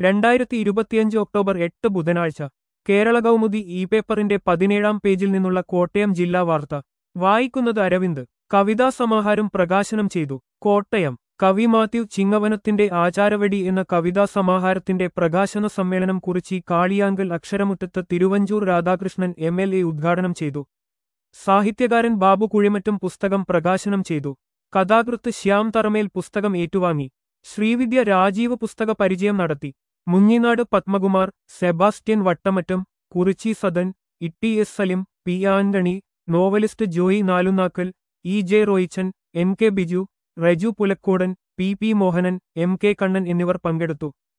രണ്ടായിരത്തി ഇരുപത്തിയഞ്ച് ഒക്ടോബർ എട്ട് ബുധനാഴ്ച കേരള കൗമുദി ഇ പേപ്പറിന്റെ പതിനേഴാം പേജിൽ നിന്നുള്ള കോട്ടയം ജില്ലാ വാർത്ത വായിക്കുന്നത് അരവിന്ദ് കവിതാ സമാഹാരം പ്രകാശനം ചെയ്തു കോട്ടയം കവി മാത്യു ചിങ്ങവനത്തിന്റെ ആചാരവടി എന്ന കവിതാ സമാഹാരത്തിന്റെ പ്രകാശന സമ്മേളനം കുറിച്ച് കാളിയാങ്കൽ അക്ഷരമുറ്റത്ത് Thiruvanchoor Radhakrishnan M L A ഉദ്ഘാടനം ചെയ്തു സാഹിത്യകാരൻ ബാബു കുഴിമറ്റും പുസ്തകം പ്രകാശനം ചെയ്തു കഥാകൃത്ത് ശ്യാം തറമേൽ പുസ്തകം ഏറ്റുവാങ്ങി ശ്രീവിദ്യ രാജീവ് പുസ്തക പരിചയം നടത്തി Munjinad Padmakumar Sebastian Vattamattam Kurichi Sadan Itty S Salim P Antony novelist Joy Nalunakkal E J Roychan M K Biju Reju Pulakkodan P P Mohanan M K Kannan എന്നിവർ പങ്കെടുത്തു